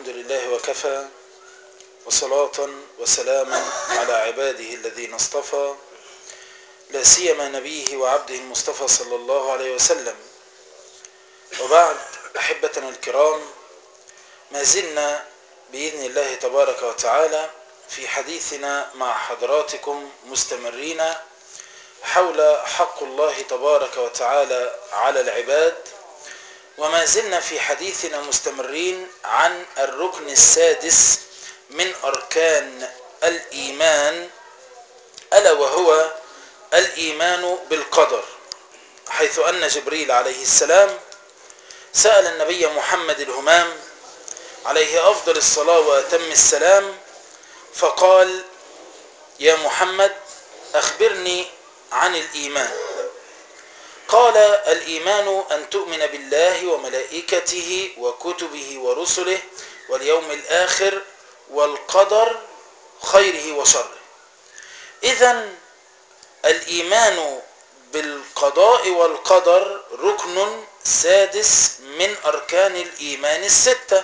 الحمد لله وكفى وصلاة وسلاما على عباده الذين اصطفى لا سيما نبيه وعبده المصطفى صلى الله عليه وسلم وبعد أحبتنا الكرام ما زلنا بإذن الله تبارك وتعالى في حديثنا مع حضراتكم مستمرين حول حق الله تبارك وتعالى على العباد وما زلنا في حديثنا مستمرين عن الركن السادس من أركان الإيمان ألا وهو الإيمان بالقدر حيث أن جبريل عليه السلام سأل النبي محمد الهمام عليه أفضل الصلاة وأتم السلام فقال يا محمد أخبرني عن الإيمان قال الإيمان أن تؤمن بالله وملائكته وكتبه ورسله واليوم الآخر والقدر خيره وشره إذا الإيمان بالقضاء والقدر ركن سادس من أركان الإيمان الستة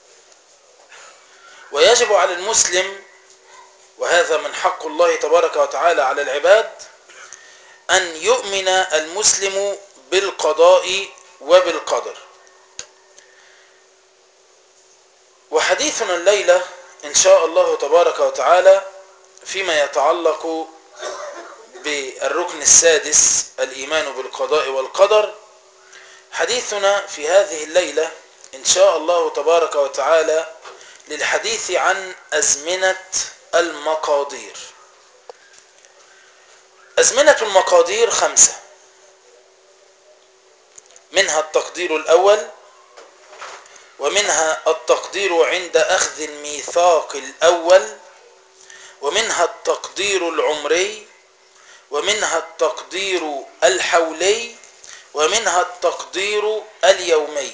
ويجب على المسلم وهذا من حق الله تبارك وتعالى على العباد أن يؤمن المسلم بالقضاء وبالقدر وحديثنا الليلة إن شاء الله تبارك وتعالى فيما يتعلق بالركن السادس الإيمان بالقضاء والقدر حديثنا في هذه الليلة إن شاء الله تبارك وتعالى للحديث عن أزمنة المقادير أزمنة المقادير خمسة منها التقدير الأول ومنها التقدير عند أخذ الميثاق الأول ومنها التقدير العمري ومنها التقدير الحولي ومنها التقدير اليومي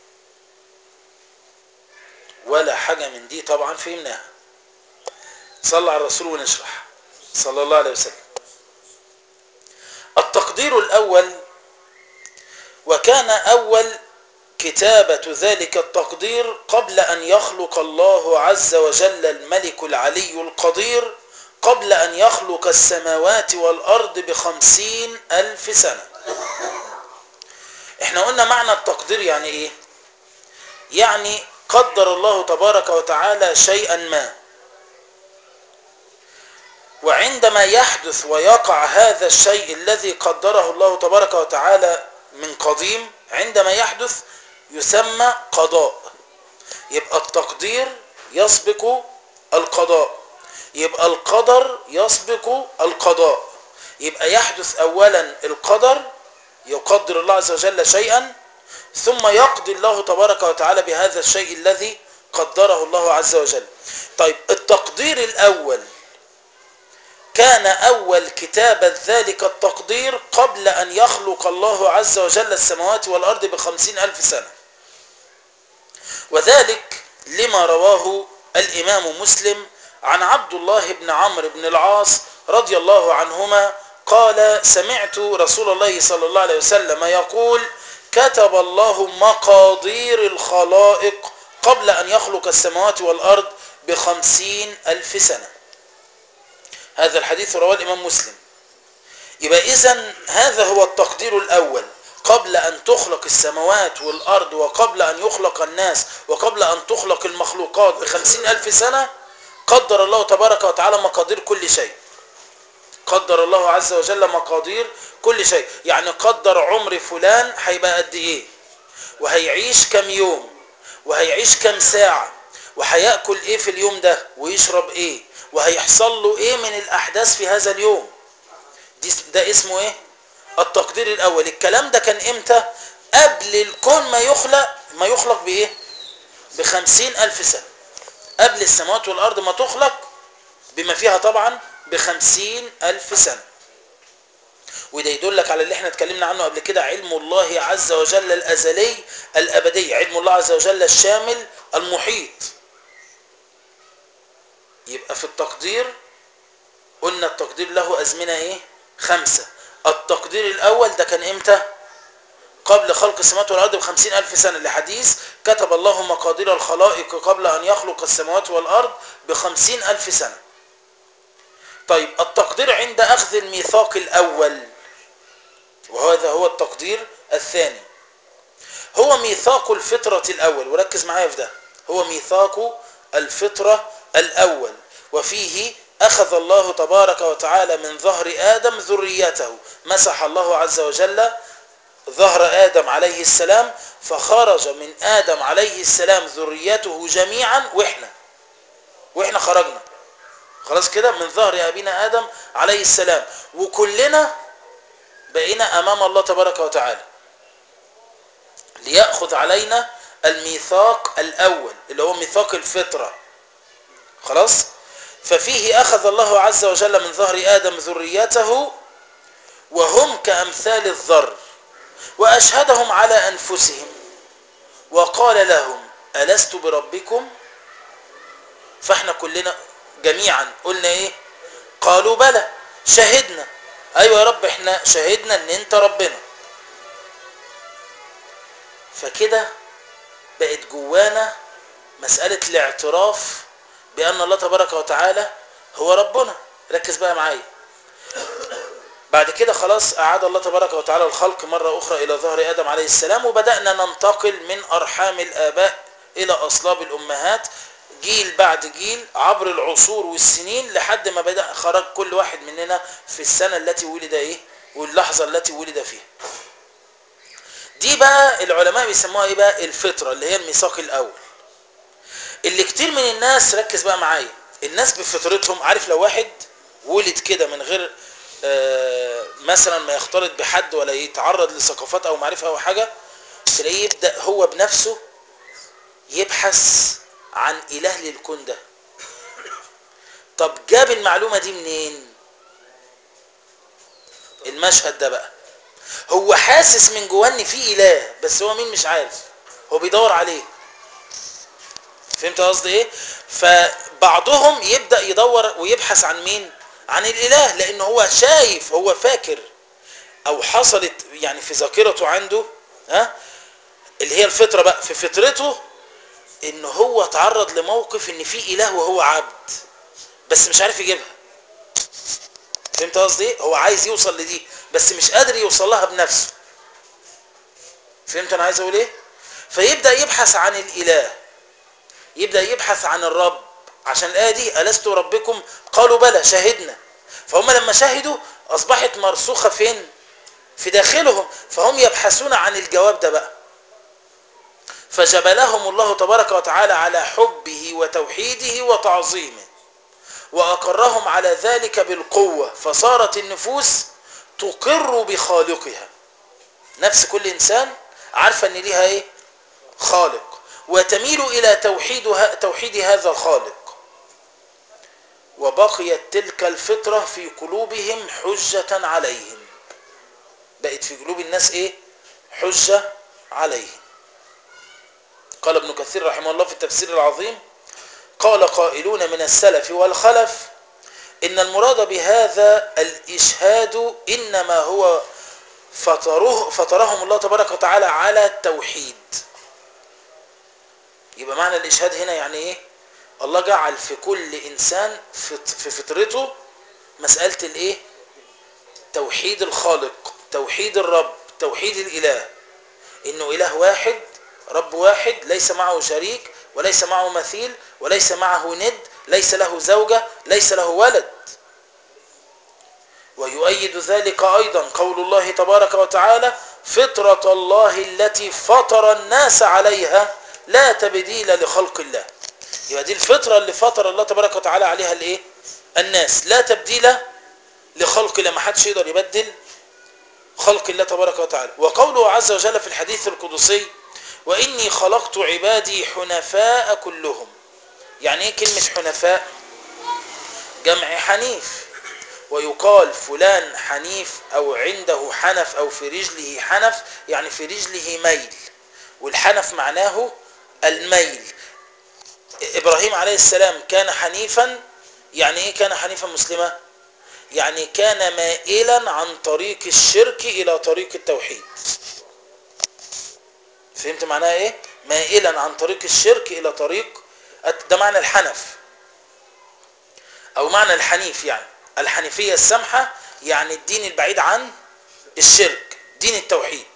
ولا حاجة من دي طبعا فهمناها صلى على الرسول ونشرح صلى الله عليه وسلم التقدير الأول وكان أول كتابة ذلك التقدير قبل أن يخلق الله عز وجل الملك العلي القدير قبل أن يخلق السماوات والأرض بخمسين ألف سنة احنا قلنا معنى التقدير يعني ايه يعني قدر الله تبارك وتعالى شيئا ما وعندما يحدث ويقع هذا الشيء الذي قدره الله تبارك وتعالى من قديم عندما يحدث يسمى قضاء يبقى التقدير يسبق القضاء يبقى القدر يسبق القضاء يبقى يحدث اولا القدر يقدر الله عز وجل شيئا ثم يقضي الله تبارك وتعالى بهذا الشيء الذي قدره الله عز وجل طيب التقدير الاول كان أول كتابة ذلك التقدير قبل أن يخلق الله عز وجل السماوات والأرض بخمسين ألف سنة وذلك لما رواه الإمام مسلم عن عبد الله بن عمرو بن العاص رضي الله عنهما قال سمعت رسول الله صلى الله عليه وسلم يقول كتب الله مقادير الخلائق قبل أن يخلق السماوات والأرض بخمسين ألف سنة هذا الحديث رواه الإمام مسلم يبقى إذن هذا هو التقدير الأول قبل أن تخلق السماوات والأرض وقبل أن يخلق الناس وقبل أن تخلق المخلوقات بخمسين ألف سنة قدر الله تبارك وتعالى مقادير كل شيء قدر الله عز وجل مقادير كل شيء يعني قدر عمر فلان هيبقى قد ايه وهيعيش كم يوم وهيعيش كم ساعة وهيأكل ايه في اليوم ده ويشرب ايه وهيحصل له ايه من الاحداث في هذا اليوم دي ده اسمه ايه التقدير الاول الكلام ده كان امتى قبل الكون ما يخلق ما يخلق بايه بخمسين الف سنة قبل السماوات والارض ما تخلق بما فيها طبعا بخمسين الف سنة وده يدلك على اللي احنا اتكلمنا عنه قبل كده علم الله عز وجل الازلي الابدي علم الله عز وجل الشامل المحيط يبقى في التقدير قلنا التقدير له أزمنة إيه؟ خمسة التقدير الأول ده كان إمتى؟ قبل خلق السماوات والأرض بخمسين ألف سنة لحديث كتب الله مقادير الخلائق قبل أن يخلق السماوات والأرض بخمسين ألف سنة طيب التقدير عند أخذ الميثاق الأول وهذا هو التقدير الثاني هو ميثاق الفطرة الأول وركز معايا في ده هو ميثاق الفطرة الأول وفيه أخذ الله تبارك وتعالى من ظهر آدم ذريته مسح الله عز وجل ظهر آدم عليه السلام فخرج من آدم عليه السلام ذريته جميعا وإحنا وإحنا خرجنا خلاص كده من ظهر أبينا آدم عليه السلام وكلنا بقينا أمام الله تبارك وتعالى ليأخذ علينا الميثاق الأول اللي هو ميثاق الفطرة خلاص ففيه أخذ الله عز وجل من ظهر آدم ذريته وهم كأمثال الذر وأشهدهم على أنفسهم وقال لهم ألست بربكم فاحنا كلنا جميعا قلنا ايه قالوا بلى شهدنا ايوه يا رب احنا شهدنا ان انت ربنا فكده بقت جوانا مسألة الاعتراف بأن الله تبارك وتعالى هو ربنا ركز بقى معايا بعد كده خلاص أعاد الله تبارك وتعالى الخلق مرة أخرى إلى ظهر آدم عليه السلام وبدأنا ننتقل من أرحام الآباء إلى أصلاب الأمهات جيل بعد جيل عبر العصور والسنين لحد ما بدأ خرج كل واحد مننا في السنة التي ولد إيه واللحظة التي ولد فيها دي بقى العلماء بيسموها إيه بقى الفطرة اللي هي الميثاق الأول اللي كتير من الناس ركز بقى معايا الناس بفطرتهم عارف لو واحد ولد كده من غير آه مثلا ما يختلط بحد ولا يتعرض لثقافات او معرفه او حاجه تلاقيه يبدا هو بنفسه يبحث عن اله للكون ده طب جاب المعلومه دي منين المشهد ده بقى هو حاسس من جواه ان في اله بس هو مين مش عارف هو بيدور عليه فهمت قصدي ايه فبعضهم يبدا يدور ويبحث عن مين عن الاله لان هو شايف هو فاكر او حصلت يعني في ذاكرته عنده ها اللي هي الفطره بقى في فطرته ان هو تعرض لموقف ان في اله وهو عبد بس مش عارف يجيبها فهمت قصدي ايه هو عايز يوصل لدي بس مش قادر يوصل لها بنفسه فهمت انا عايز اقول ايه فيبدا يبحث عن الاله يبدا يبحث عن الرب عشان الايه دي الست ربكم قالوا بلى شهدنا فهم لما شهدوا اصبحت مرسوخه فين في داخلهم فهم يبحثون عن الجواب ده بقى فجبلهم الله تبارك وتعالى على حبه وتوحيده وتعظيمه واقرهم على ذلك بالقوه فصارت النفوس تقر بخالقها نفس كل انسان عارفه ان ليها ايه خالق وتميل الى توحيد توحيد هذا الخالق وبقيت تلك الفطره في قلوبهم حجه عليهم بقت في قلوب الناس ايه حجه عليهم قال ابن كثير رحمه الله في التفسير العظيم قال قائلون من السلف والخلف ان المراد بهذا الاشهاد انما هو فطره فطرهم الله تبارك وتعالى على التوحيد يبقى معنى الاشهاد هنا يعني ايه الله جعل في كل انسان في فطرته مسألة الايه توحيد الخالق توحيد الرب توحيد الاله انه اله واحد رب واحد ليس معه شريك وليس معه مثيل وليس معه ند ليس له زوجة ليس له ولد ويؤيد ذلك أيضا قول الله تبارك وتعالى فطرة الله التي فطر الناس عليها لا تبديل لخلق الله يبقى دي الفطرة اللي فطر الله تبارك وتعالى عليها الايه الناس لا تبديل لخلق الله ما حدش يقدر يبدل خلق الله تبارك وتعالى وقوله عز وجل في الحديث القدسي وإني خلقت عبادي حنفاء كلهم يعني ايه كلمة حنفاء جمع حنيف ويقال فلان حنيف او عنده حنف او في رجله حنف يعني في رجله ميل والحنف معناه الميل ابراهيم عليه السلام كان حنيفا يعني ايه كان حنيفا مسلما يعني كان مائلا عن طريق الشرك الى طريق التوحيد فهمت معناها ايه مائلا عن طريق الشرك الى طريق ده معنى الحنف او معنى الحنيف يعني الحنيفية السمحة يعني الدين البعيد عن الشرك دين التوحيد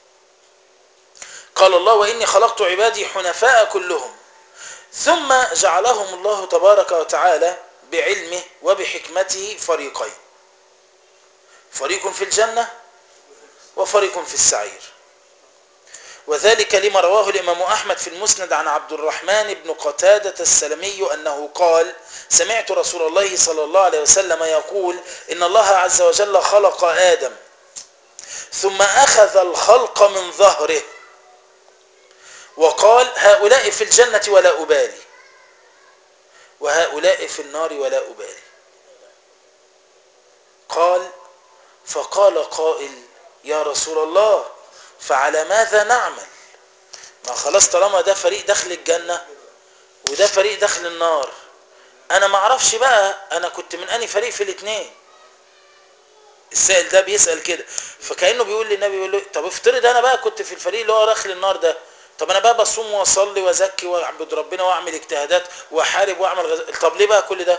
قال الله وإني خلقت عبادي حنفاء كلهم ثم جعلهم الله تبارك وتعالى بعلمه وبحكمته فريقين فريق في الجنة وفريق في السعير وذلك لما رواه الإمام أحمد في المسند عن عبد الرحمن بن قتادة السلمي أنه قال سمعت رسول الله صلى الله عليه وسلم يقول إن الله عز وجل خلق آدم ثم أخذ الخلق من ظهره وقال هؤلاء في الجنة ولا أبالي وهؤلاء في النار ولا أبالي قال فقال قائل يا رسول الله فعلى ماذا نعمل ما خلاص طالما ده فريق دخل الجنة وده فريق دخل النار انا ما اعرفش بقى انا كنت من اني فريق في الاثنين السائل ده بيسأل كده فكأنه بيقول للنبي يقول له طب افترض انا بقى كنت في الفريق اللي هو داخل النار ده طب انا بقى بصوم واصلي وازكي واعبد ربنا واعمل اجتهادات واحارب واعمل غز... طب ليه بقى كل ده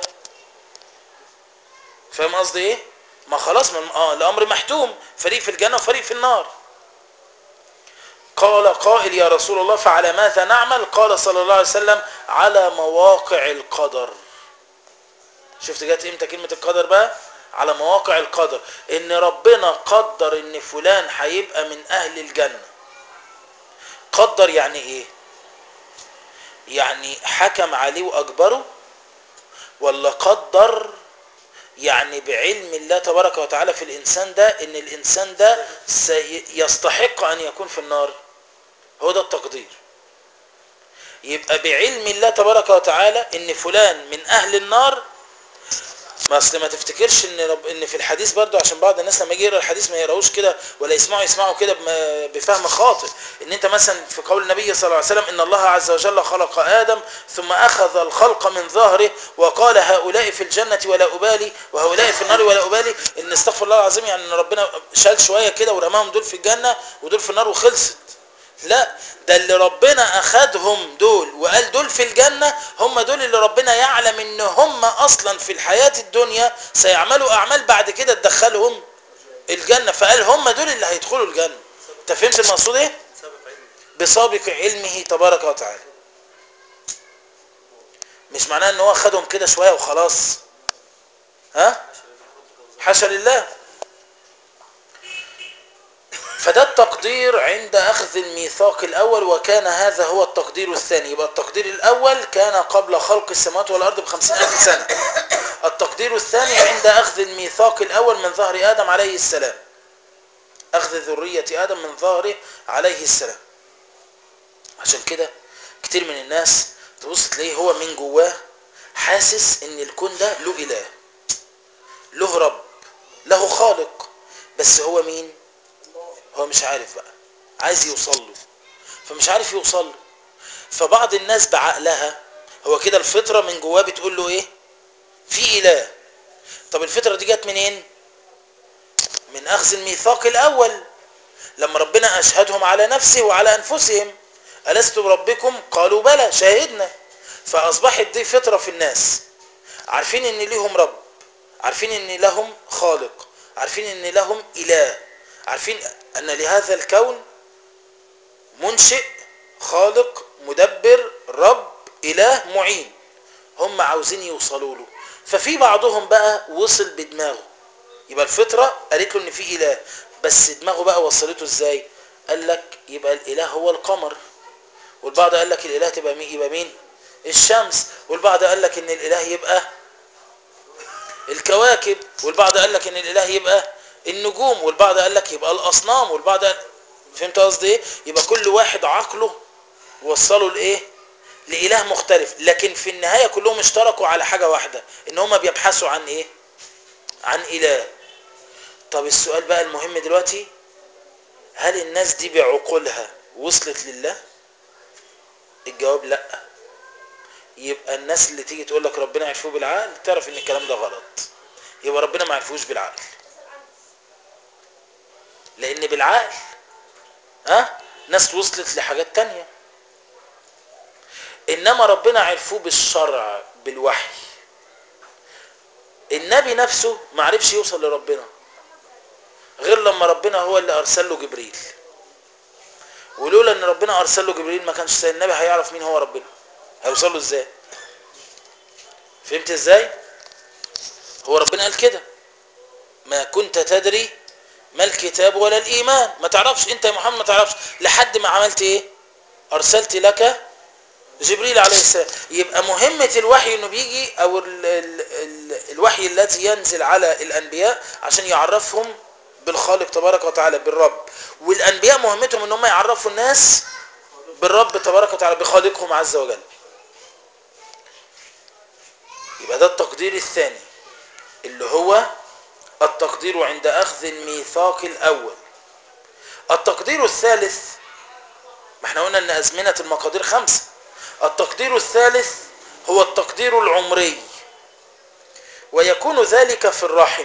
فاهم قصدي ايه ما خلاص من اه الامر محتوم فريق في الجنه وفريق في النار قال قائل يا رسول الله فعلى ماذا نعمل قال صلى الله عليه وسلم على مواقع القدر شفت جت امتى كلمه القدر بقى على مواقع القدر ان ربنا قدر ان فلان هيبقى من اهل الجنه قدر يعني ايه يعني حكم عليه واجبره ولا قدر يعني بعلم الله تبارك وتعالى في الانسان ده ان الانسان ده يستحق ان يكون في النار هو ده التقدير يبقى بعلم الله تبارك وتعالى ان فلان من اهل النار ما اصل ما تفتكرش ان رب ان في الحديث برضو عشان بعض الناس لما يجي يقرا الحديث ما يقراوش كده ولا يسمعوا يسمعوا كده بفهم خاطئ ان انت مثلا في قول النبي صلى الله عليه وسلم ان الله عز وجل خلق ادم ثم اخذ الخلق من ظهره وقال هؤلاء في الجنه ولا ابالي وهؤلاء في النار ولا ابالي ان استغفر الله العظيم يعني ان ربنا شال شويه كده ورماهم دول في الجنه ودول في النار وخلصت لا ده اللي ربنا اخدهم دول وقال دول في الجنة هم دول اللي ربنا يعلم ان هم اصلا في الحياة الدنيا سيعملوا اعمال بعد كده تدخلهم الجنة فقال هم دول اللي هيدخلوا الجنة انت فهمت المقصود ايه بسابق علمه تبارك وتعالى مش معناه ان هو خدهم كده شوية وخلاص ها حاشا لله فده التقدير عند أخذ الميثاق الأول وكان هذا هو التقدير الثاني يبقى التقدير الأول كان قبل خلق السماوات والأرض بخمسين ألف سنة التقدير الثاني عند أخذ الميثاق الأول من ظهر آدم عليه السلام أخذ ذرية آدم من ظهره عليه السلام عشان كده كتير من الناس تبص تلاقيه هو من جواه حاسس ان الكون ده له إله له رب له خالق بس هو مين هو مش عارف بقى عايز يوصل له فمش عارف يوصل له فبعض الناس بعقلها هو كده الفطرة من جواه بتقول له ايه في اله طب الفطرة دي جت منين من اخذ الميثاق الاول لما ربنا اشهدهم على نفسه وعلى انفسهم ألست بربكم قالوا بلى شاهدنا فاصبحت دي فطرة في الناس عارفين ان ليهم رب عارفين ان لهم خالق عارفين ان لهم اله عارفين أن لهذا الكون منشئ خالق مدبر رب إله معين هم عاوزين يوصلوا له ففي بعضهم بقى وصل بدماغه يبقى الفطرة قالت له ان في إله بس دماغه بقى وصلته ازاي قال لك يبقى الإله هو القمر والبعض قال لك الإله تبقى مين يبقى مين الشمس والبعض قال لك ان الإله يبقى الكواكب والبعض قال لك ان الإله يبقى النجوم والبعض قال لك يبقى الاصنام والبعض قال فهمت قصدي ايه يبقى كل واحد عقله وصله لايه لاله مختلف لكن في النهايه كلهم اشتركوا على حاجه واحده ان هم بيبحثوا عن ايه عن اله طب السؤال بقى المهم دلوقتي هل الناس دي بعقولها وصلت لله الجواب لا يبقى الناس اللي تيجي تقول لك ربنا يعرفوه بالعقل تعرف ان الكلام ده غلط يبقى ربنا ما يعرفوش بالعقل لان بالعقل ها ناس وصلت لحاجات تانية انما ربنا عرفوه بالشرع بالوحي النبي نفسه ما عرفش يوصل لربنا غير لما ربنا هو اللي ارسل له جبريل ولولا ان ربنا ارسل له جبريل ما كانش سيد النبي هيعرف مين هو ربنا هيوصل له ازاي فهمت ازاي هو ربنا قال كده ما كنت تدري ما الكتاب ولا الايمان ما تعرفش انت يا محمد ما تعرفش لحد ما عملت ايه ارسلت لك جبريل عليه السلام يبقى مهمة الوحي انه بيجي او ال ال ال الوحي الذي ينزل على الانبياء عشان يعرفهم بالخالق تبارك وتعالى بالرب والانبياء مهمتهم ان هم يعرفوا الناس بالرب تبارك وتعالى بخالقهم عز وجل يبقى ده التقدير الثاني اللي هو التقدير عند اخذ الميثاق الاول التقدير الثالث ما احنا قلنا ان ازمنة المقادير خمسة التقدير الثالث هو التقدير العمري ويكون ذلك في الرحم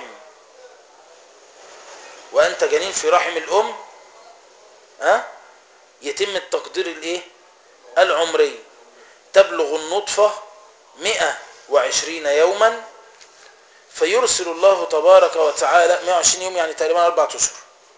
وانت جنين في رحم الام ها يتم التقدير الايه العمري تبلغ النطفة 120 يوما فيرسل الله تبارك وتعالى 120 يوم يعني تقريبا أربعة أشهر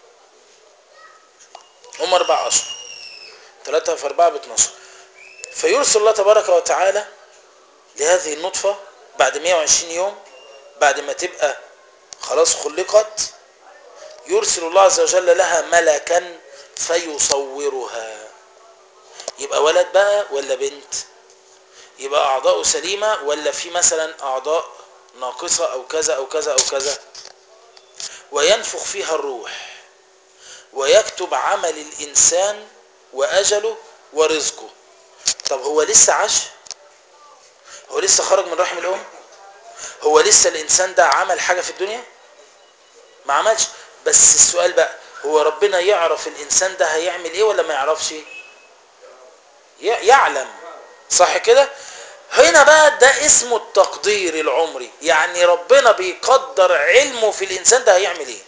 هم أربع أشهر ثلاثة في أربعة ب 12 فيرسل الله تبارك وتعالى لهذه النطفة بعد 120 يوم بعد ما تبقى خلاص خلقت يرسل الله عز وجل لها ملكا فيصورها يبقى ولد بقى ولا بنت يبقى أعضاؤه سليمة ولا في مثلا أعضاء ناقصة أو كذا أو كذا أو كذا وينفخ فيها الروح ويكتب عمل الإنسان وأجله ورزقه طب هو لسه عاش هو لسه خرج من رحم الأم هو لسه الإنسان ده عمل حاجة في الدنيا ما عملش بس السؤال بقى هو ربنا يعرف الإنسان ده هيعمل إيه ولا ما يعرفش يعلم صح كده هنا بقى ده اسمه التقدير العمري يعني ربنا بيقدر علمه في الإنسان ده هيعمل إيه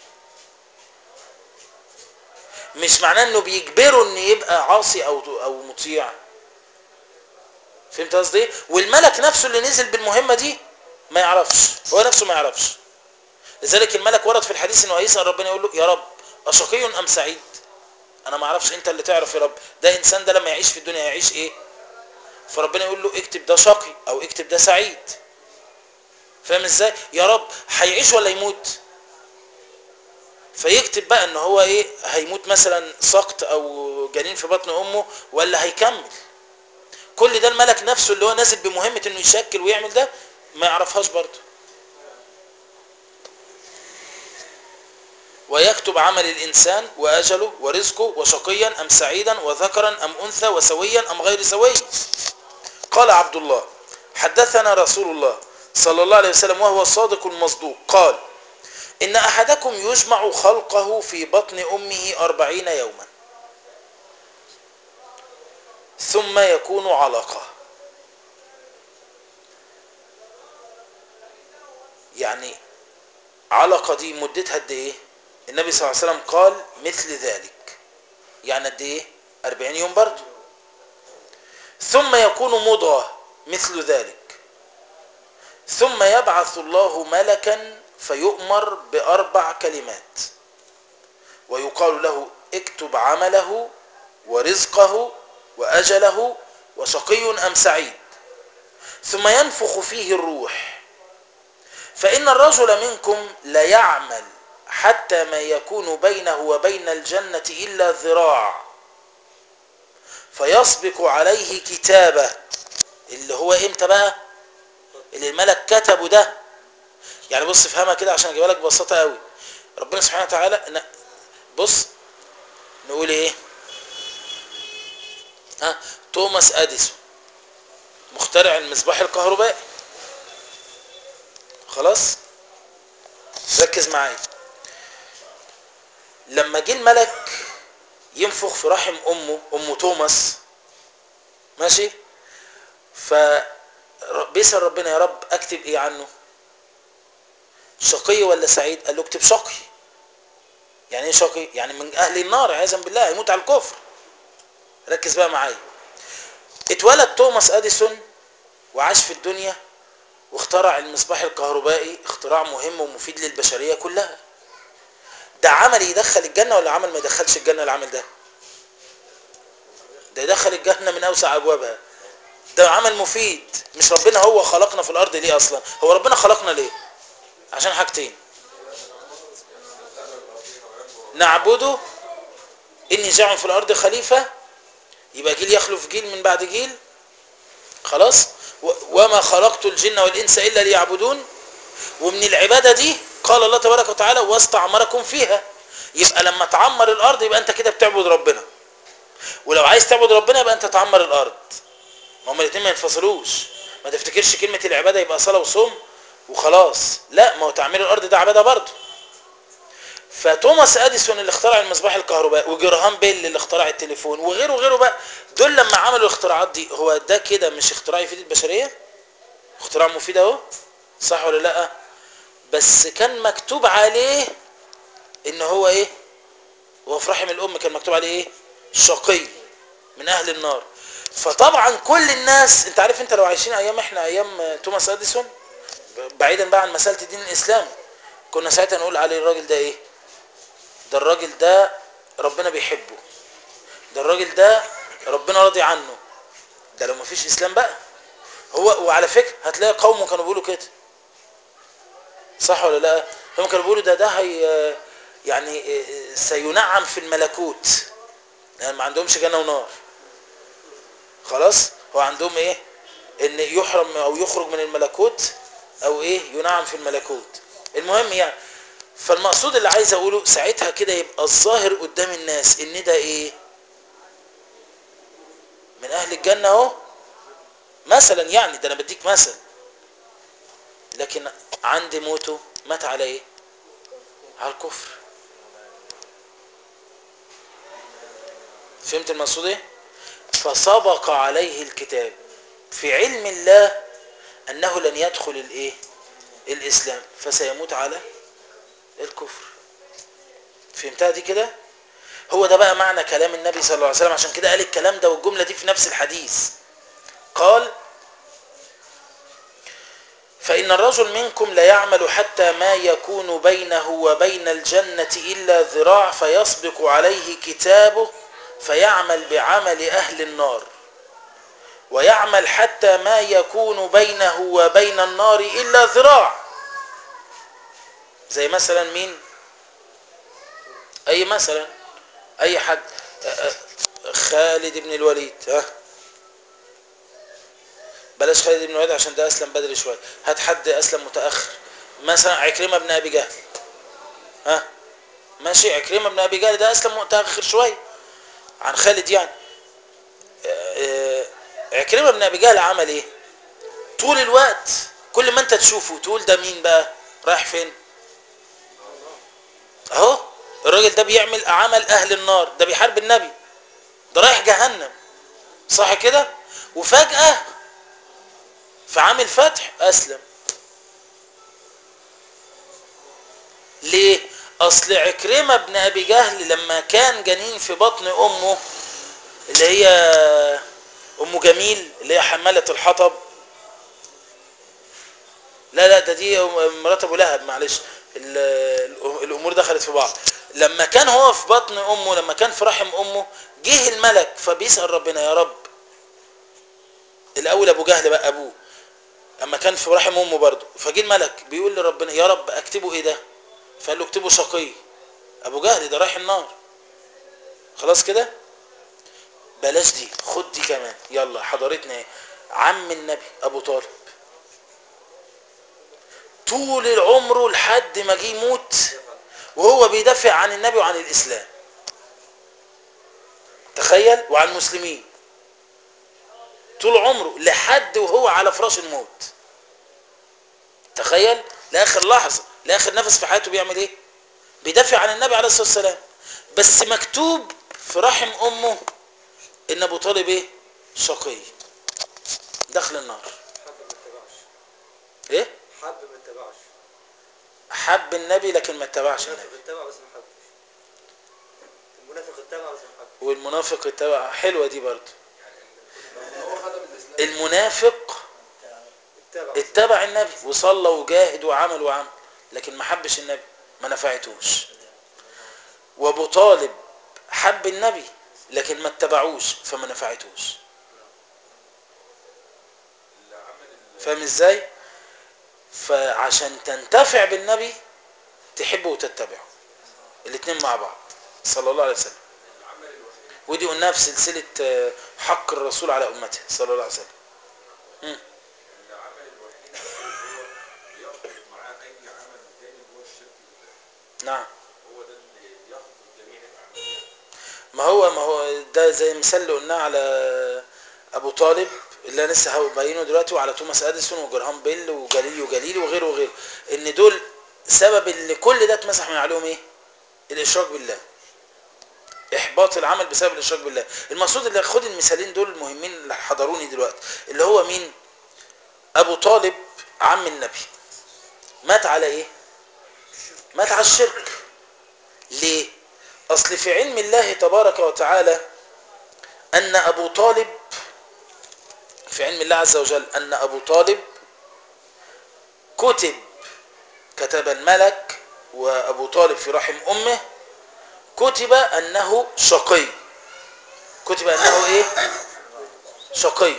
مش معناه انه بيجبره ان يبقى عاصي او او مطيع فهمت قصدي والملك نفسه اللي نزل بالمهمه دي ما يعرفش هو نفسه ما يعرفش لذلك الملك ورد في الحديث انه هيسال ربنا يقول له يا رب اشقي ام سعيد انا ما اعرفش انت اللي تعرف يا رب ده انسان ده لما يعيش في الدنيا يعيش ايه فربنا يقول له اكتب ده شقي او اكتب ده سعيد فاهم ازاي يا رب هيعيش ولا يموت فيكتب بقى ان هو ايه هيموت مثلا سقط او جنين في بطن امه ولا هيكمل كل ده الملك نفسه اللي هو نازل بمهمة انه يشكل ويعمل ده ما يعرفهاش برضه ويكتب عمل الإنسان وأجله ورزقه وشقيا أم سعيدا وذكرا أم أنثى وسويا أم غير سوي قال عبد الله حدثنا رسول الله صلى الله عليه وسلم وهو الصادق المصدوق قال إن أحدكم يجمع خلقه في بطن أمه أربعين يوما ثم يكون علقة يعني علقة دي مدتها قد ايه النبي صلى الله عليه وسلم قال مثل ذلك يعني قد ايه 40 يوم برضه ثم يكون مضغة مثل ذلك ثم يبعث الله ملكا فيؤمر بأربع كلمات ويقال له اكتب عمله ورزقه وأجله وشقي أم سعيد ثم ينفخ فيه الروح فإن الرجل منكم ليعمل حتى ما يكون بينه وبين الجنة إلا ذراع فيسبق عليه كتابة اللي هو امتى بقى اللي الملك كتبه ده يعني بص افهمها كده عشان اجيبها لك ببساطه قوي ربنا سبحانه وتعالى بص نقول ايه ها توماس اديسون مخترع المصباح الكهربائي خلاص ركز معايا لما جه الملك ينفخ في رحم امه ام توماس ماشي ف بيسأل ربنا يا رب اكتب ايه عنه شقي ولا سعيد قال له اكتب شقي يعني ايه شقي يعني من اهل النار عياذا بالله يموت على الكفر ركز بقى معايا اتولد توماس اديسون وعاش في الدنيا واخترع المصباح الكهربائي اختراع مهم ومفيد للبشرية كلها ده عمل يدخل الجنة ولا عمل ما يدخلش الجنة العمل ده ده يدخل الجنة من أوسع أبوابها ده عمل مفيد مش ربنا هو خلقنا في الأرض ليه أصلا هو ربنا خلقنا ليه عشان حاجتين نعبده إني جاعل في الأرض خليفة يبقى جيل يخلف جيل من بعد جيل خلاص و- وما خلقت الجن والإنس إلا ليعبدون ومن العبادة دي قال الله تبارك وتعالى واستعمركم فيها يبقى لما تعمر الأرض يبقى أنت كده بتعبد ربنا ولو عايز تعبد ربنا يبقى أنت تعمر الأرض ما هما الاثنين ما ينفصلوش ما تفتكرش كلمة العبادة يبقى صلاة وصوم وخلاص لا ما هو تعمير الأرض ده عبادة برضه فتوماس اديسون اللي اخترع المصباح الكهربائي وجرهام بيل اللي اخترع التليفون وغيره وغيره بقى دول لما عملوا الاختراعات دي هو ده كده مش اختراع يفيد البشريه اختراع مفيد اهو صح ولا لا بس كان مكتوب عليه ان هو ايه هو في رحم الام كان مكتوب عليه ايه شقي من اهل النار فطبعا كل الناس انت عارف انت لو عايشين ايام احنا ايام توماس اديسون بعيدا بقى عن مساله الدين الاسلامي كنا ساعتها نقول عليه الراجل ده ايه ده الراجل ده ربنا بيحبه ده الراجل ده ربنا راضي عنه ده لو مفيش اسلام بقى هو وعلى فكره هتلاقي قوم كانوا بيقولوا كده صح ولا لا هم كانوا بيقولوا ده ده هي يعني سينعم في الملكوت يعني ما عندهمش جنه ونار خلاص هو عندهم ايه ان يحرم او يخرج من الملكوت او ايه ينعم في الملكوت المهم يعني فالمقصود اللي عايز اقوله ساعتها كده يبقى الظاهر قدام الناس ان ده ايه من اهل الجنة اهو مثلا يعني ده انا بديك مثل لكن عند موته مات على ايه على الكفر فهمت المقصود ايه فسبق عليه الكتاب في علم الله انه لن يدخل الايه الاسلام فسيموت على الكفر فهمتها دي كده هو ده بقى معنى كلام النبي صلى الله عليه وسلم عشان كده قال الكلام ده والجملة دي في نفس الحديث قال فإن الرجل منكم ليعمل حتى ما يكون بينه وبين الجنة إلا ذراع فيسبق عليه كتابه فيعمل بعمل أهل النار ويعمل حتى ما يكون بينه وبين النار إلا ذراع زي مثلا مين أي مثلا أي حد خالد بن الوليد ها بلاش خالد بن الوليد عشان ده أسلم بدري شوية هات حد أسلم متأخر مثلا عكرمة بن أبي جهل ها ماشي عكرمة بن أبي جهل ده أسلم متأخر شوية عن خالد يعني عكرمة بن أبي جهل عمل إيه طول الوقت كل ما أنت تشوفه تقول ده مين بقى رايح فين اهو الراجل ده بيعمل عمل اهل النار ده بيحارب النبي ده رايح جهنم صح كده وفجأة في عام الفتح اسلم ليه اصل عكرمة بن ابي جهل لما كان جنين في بطن امه اللي هي ام جميل اللي هي حمالة الحطب لا لا ده دي مرات ابو لهب معلش الامور دخلت في بعض لما كان هو في بطن امه لما كان في رحم امه جه الملك فبيسال ربنا يا رب الاول ابو جهل بقى ابوه اما كان في رحم امه برضه فجه الملك بيقول لربنا يا رب اكتبه ايه ده فقال له اكتبه شقي ابو جهل ده رايح النار خلاص كده بلاش دي خد دي كمان يلا حضرتنا ايه عم النبي ابو طالب طول العمر لحد ما جه يموت وهو بيدافع عن النبي وعن الإسلام تخيل وعن المسلمين طول عمره لحد وهو على فراش الموت تخيل لآخر لحظة لآخر نفس في حياته بيعمل ايه بيدافع عن النبي عليه الصلاة والسلام بس مكتوب في رحم أمه إن أبو طالب ايه شقي دخل النار حب ما اتبعش ايه حب ما اتبعش حب النبي لكن ما اتبعش النبي المنافق اتبع بس ما حبش المنافق اتبع بس ما حبش والمنافق اتبع حلوة دي برضه هو خدم الاسلام المنافق اتبع اتبع النبي وصلى وجاهد وعمل وعمل لكن ما حبش النبي ما نفعتوش وابو طالب حب النبي لكن ما اتبعوش فما نفعتوش فاهم ازاي فعشان تنتفع بالنبي تحبه وتتبعه الاثنين مع بعض صلى الله عليه وسلم ودي قلناها في سلسلة آه، حق الرسول على أمته صلى الله عليه وسلم مم. العمل الوحيد اللي هو يخلط معاه اي عمل تاني هو الشرك بالله نعم هو ده اللي يخلط جميع الاعمال ما هو ما هو ده زي المثال اللي قلناه على ابو طالب اللي انا لسه هبينه دلوقتي وعلى توماس اديسون وجرهام بيل وجاليليو جاليلي وغيره وغيره ان دول سبب اللي كل ده اتمسح من عليهم ايه الاشراك بالله احباط العمل بسبب الاشراك بالله المقصود اللي خد المثالين دول المهمين اللي حضروني دلوقتي اللي هو مين ابو طالب عم النبي مات على ايه مات على الشرك ليه اصل في علم الله تبارك وتعالى ان ابو طالب في علم الله عز وجل ان ابو طالب كتب كتب الملك وابو طالب في رحم امه كتب انه شقي كتب انه ايه شقي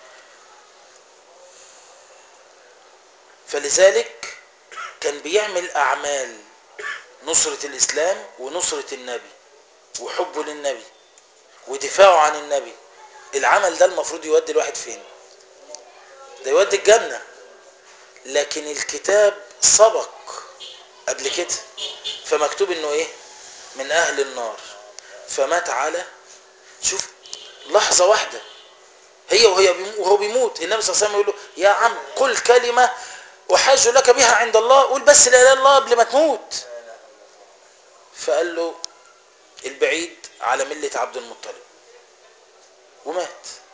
فلذلك كان بيعمل اعمال نصرة الاسلام ونصرة النبي وحبه للنبي ودفاعه عن النبي العمل ده المفروض يودي الواحد فين ده يودي الجنة لكن الكتاب سبق قبل كده فمكتوب انه ايه من اهل النار فمات على شوف لحظة واحدة هي وهي بيمو- وهو بيموت النبي صلى الله عليه وسلم يقول له يا عم قل كلمة احاج لك بها عند الله قول بس لا اله الا الله قبل ما تموت فقال له البعيد على ملة عبد المطلب ومات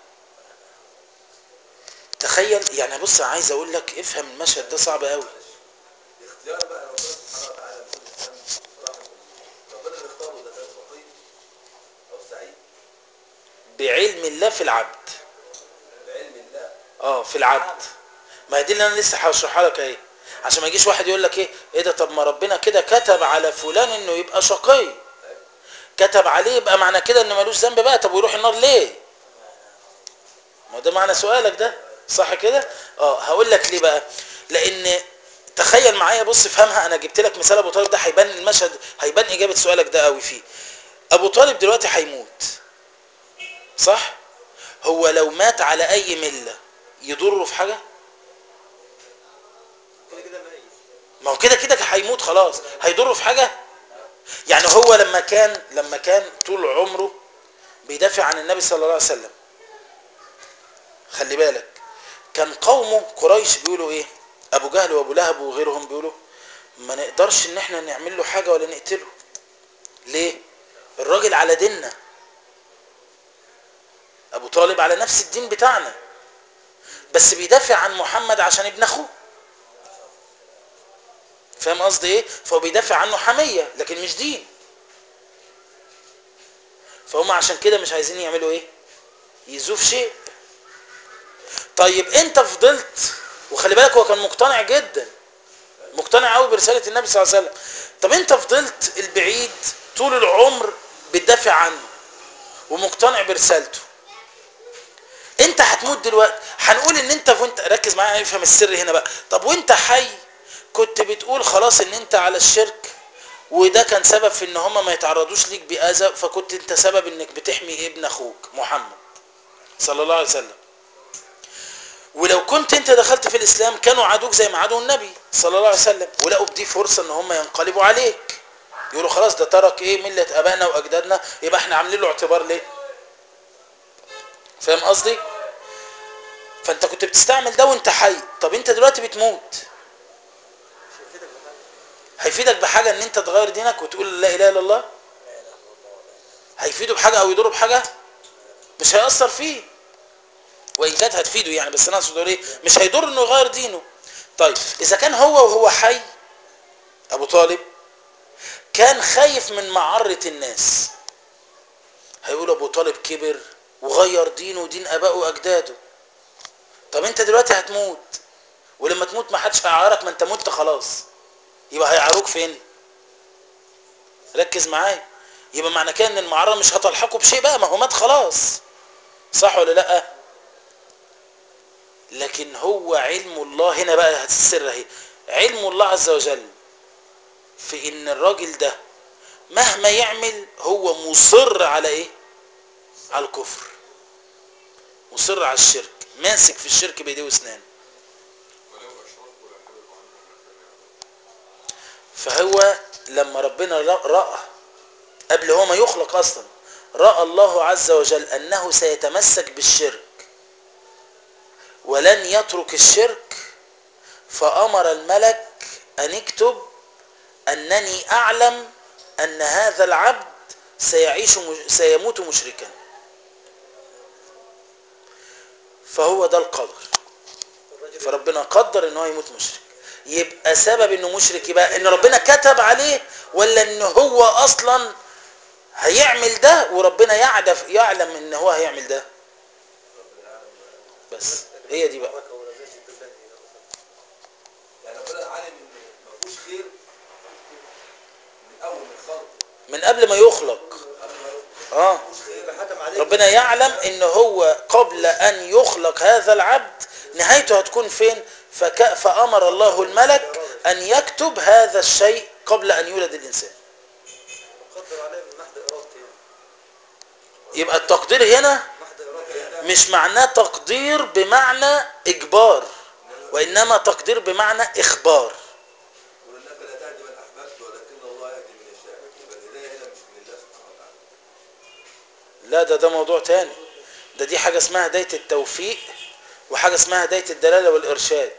تخيل يعني بص عايز اقول لك افهم المشهد ده صعب قوي اختيار بقى ربنا سبحانه وتعالى لكل انسان بصراحه ربنا اللي اختاره اذا كان شقي او سعيد بعلم الله في العبد بعلم الله اه في العبد ما هي دي اللي انا لسه هشرحها لك اهي عشان ما يجيش واحد يقول لك ايه ايه ده طب ما ربنا كده كتب على فلان انه يبقى شقي كتب عليه يبقى معنى كده انه ملوش ذنب بقى طب ويروح النار ليه ما ده معنى سؤالك ده صح كده اه هقول لك ليه بقى لان تخيل معايا بص افهمها انا جبت لك مثال ابو طالب ده هيبان المشهد هيبان اجابه سؤالك ده قوي فيه ابو طالب دلوقتي هيموت صح هو لو مات على اي مله يضره في حاجه كده كده ميت ما هو كده كده هيموت خلاص هيضره في حاجه يعني هو لما كان لما كان طول عمره بيدافع عن النبي صلى الله عليه وسلم خلي بالك كان قومه قريش بيقولوا ايه ابو جهل وابو لهب وغيرهم بيقولوا ما نقدرش ان احنا نعمل له حاجه ولا نقتله ليه الراجل على ديننا ابو طالب على نفس الدين بتاعنا بس بيدافع عن محمد عشان ابن اخوه فاهم قصدي ايه فهو بيدافع عنه حميه لكن مش دين فهم عشان كده مش عايزين يعملوا ايه يزوف شيء طيب انت فضلت وخلي بالك هو كان مقتنع جدا مقتنع قوي برساله النبي صلى الله عليه وسلم طب انت فضلت البعيد طول العمر بتدافع عنه ومقتنع برسالته انت هتموت دلوقتي هنقول ان انت وانت ركز معايا افهم السر هنا بقى طب وانت حي كنت بتقول خلاص ان انت على الشرك وده كان سبب في ان هم ما يتعرضوش ليك باذى فكنت انت سبب انك بتحمي ابن اخوك محمد صلى الله عليه وسلم ولو كنت انت دخلت في الاسلام كانوا عادوك زي ما عادوا النبي صلى الله عليه وسلم ولقوا بدي فرصه ان هم ينقلبوا عليك يقولوا خلاص ده ترك ايه مله ابائنا واجدادنا يبقى احنا عاملين له اعتبار ليه فاهم قصدي فانت كنت بتستعمل ده وانت حي طب انت دلوقتي بتموت مش هيفيدك بحاجه هيفيدك بحاجه ان انت تغير دينك وتقول لا اله الا الله هيفيده بحاجه او يضره بحاجه مش هيأثر فيه وان كانت هتفيده يعني بس انا اقصد اقول ايه مش هيضر انه يغير دينه طيب اذا كان هو وهو حي ابو طالب كان خايف من معرة الناس هيقول ابو طالب كبر وغير دينه ودين ابائه واجداده طب انت دلوقتي هتموت ولما تموت ما حدش هيعارك ما انت مت خلاص يبقى هيعاروك فين ركز معايا يبقى معنى كده ان المعارضه مش هتلحقه بشيء بقى ما هو مات خلاص صح ولا لا لكن هو علم الله هنا بقى السر اهي علم الله عز وجل في ان الراجل ده مهما يعمل هو مصر على ايه على الكفر مصر على الشرك ماسك في الشرك بايديه واسنانه ولو اشركوا لحبط عنهم ما كانوا يعملون فهو لما ربنا رأى قبل هو ما يخلق اصلا رأى الله عز وجل انه سيتمسك بالشرك ولن يترك الشرك فأمر الملك أن اكتب أنني أعلم أن هذا العبد سيعيش مش... سيموت مشركا فهو ده القدر الراجل فربنا قدر ان هو يموت مشرك يبقى سبب انه مشرك يبقى ان ربنا كتب عليه ولا ان هو اصلا هيعمل ده وربنا يعرف يعلم ان هو هيعمل ده بس هي دي بقى حركة ولا زي الدبان هنا مثلا. يعني ربنا عالم ان ما فيهوش خير من اول من الخلق من قبل ما يخلق قبل ما يخلق. اه ما فيهوش خير يبقى حكم عليه ربنا يعلم ان هو قبل ان يخلق هذا العبد نهايته هتكون فين فك... فامر الله الملك ان يكتب هذا الشيء قبل ان يولد الانسان قدر عليه من محض ارادته يعني. يبقى التقدير هنا محض ارادته يعني. مش معناه تقدير بمعنى اجبار وانما تقدير بمعنى اخبار وانك لا تهدي من احببت ولكن الله يهدي من يشاء يبقى الهدايه هنا مش من الله سبحانه وتعالى لا ده ده موضوع تاني ده دي حاجة اسمها هداية التوفيق وحاجة اسمها هداية الدلالة والإرشاد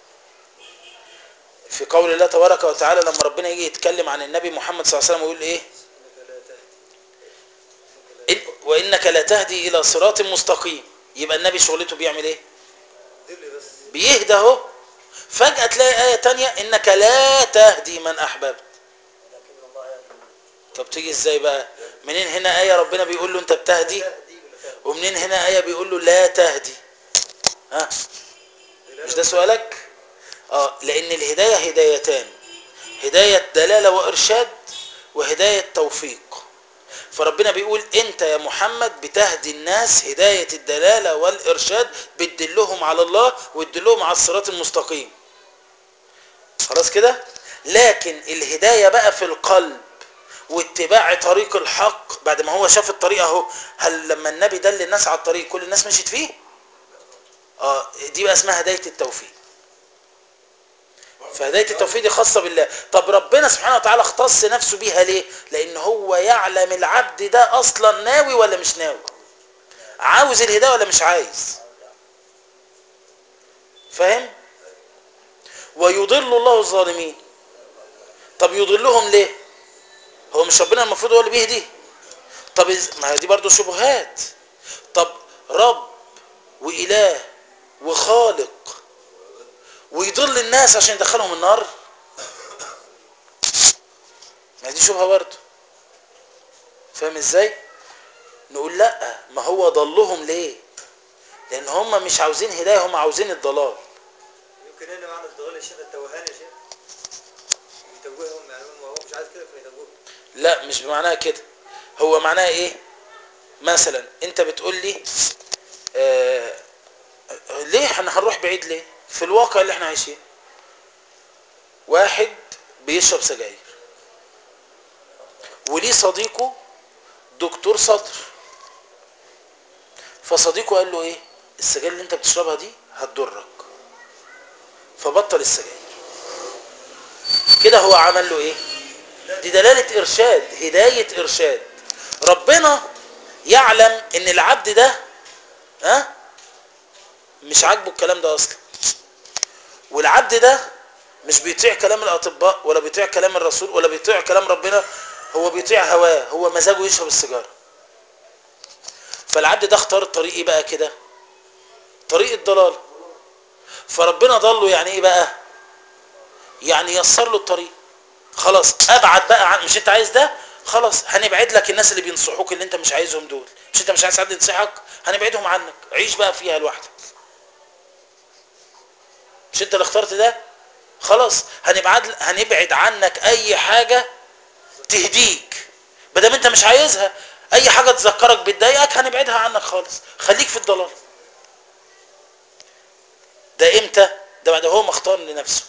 في قول الله تبارك وتعالى لما ربنا يجي يتكلم عن النبي محمد صلى الله عليه وسلم ويقول ايه انك لا تهدي إن وإنك لا تهدي إلى صراط مستقيم يبقى النبي شغلته بيعمل ايه دل بس بيهدى اهو فجأة تلاقي آية تانية إنك لا تهدي من أحببت لكن الله يهدي طب تيجي ازاي بقى منين هنا آية ربنا بيقول له أنت بتهدي تهدي ولا تهدي ومنين هنا آية بيقول له لا تهدي ها مش ده سؤالك اه لان الهداية هدايتان هداية دلالة وارشاد وهداية توفيق فربنا بيقول انت يا محمد بتهدي الناس هداية الدلالة والارشاد بتدلهم على الله وتدلهم على الصراط المستقيم خلاص كده لكن الهداية بقى في القلب واتباع طريق الحق بعد ما هو شاف الطريق اهو هل لما النبي دل الناس على الطريق كل الناس مشيت فيه اه دي بقى اسمها هداية التوفيق فهداية التوفيق دي خاصة بالله طب ربنا سبحانه وتعالى اختص نفسه بيها ليه لان هو يعلم العبد ده اصلا ناوي ولا مش ناوي عاوز الهداية ولا مش عايز فاهم ويضل الله الظالمين طب يضلهم ليه هو مش ربنا المفروض هو اللي بيهدي طب إز- ما هي دي برضو شبهات طب رب وإله وخالق ويضل الناس عشان يدخلهم النار ما دي شبهة برضو فاهم ازاي نقول لا ما هو ضلهم ليه لان هم مش عاوزين هداية هم عاوزين الضلال يمكن هنا معنى الضلال يا شيخ التوهان يا شيخ يتوههم يعني هو هو مش عايز كده فيتوههم لا مش بمعناها كده هو معناها ايه مثلا انت بتقول لي آه ليه احنا هنروح بعيد ليه في الواقع اللي احنا عايشين واحد بيشرب سجاير وليه صديقه دكتور صدر فصديقه قال له ايه السجاير اللي انت بتشربها دي هتضرك فبطل السجاير كده هو عمل له ايه دي دلالة إرشاد هداية إرشاد ربنا يعلم إن العبد ده ها مش عاجبه الكلام ده أصلا والعبد ده مش بيطيع كلام الأطباء ولا بيطيع كلام الرسول ولا بيطيع كلام ربنا هو بيطيع هواه هو مزاجه يشرب السيجارة فالعبد ده اختار الطريق ايه بقى كده طريق الضلال فربنا ضله يعني ايه بقى يعني يسر له الطريق خلاص ابعد بقى عن مش انت عايز ده خلاص هنبعد لك الناس اللي بينصحوك اللي انت مش عايزهم دول مش انت مش عايز حد ينصحك هنبعدهم عنك عيش بقى فيها لوحدك مش انت اللي اخترت ده خلاص هنبعد هنبعد عنك اي حاجه تهديك بدل انت مش عايزها اي حاجه تذكرك بتضايقك هنبعدها عنك خالص خليك في الضلال ده امتى ده بعد هو ما اختار لنفسه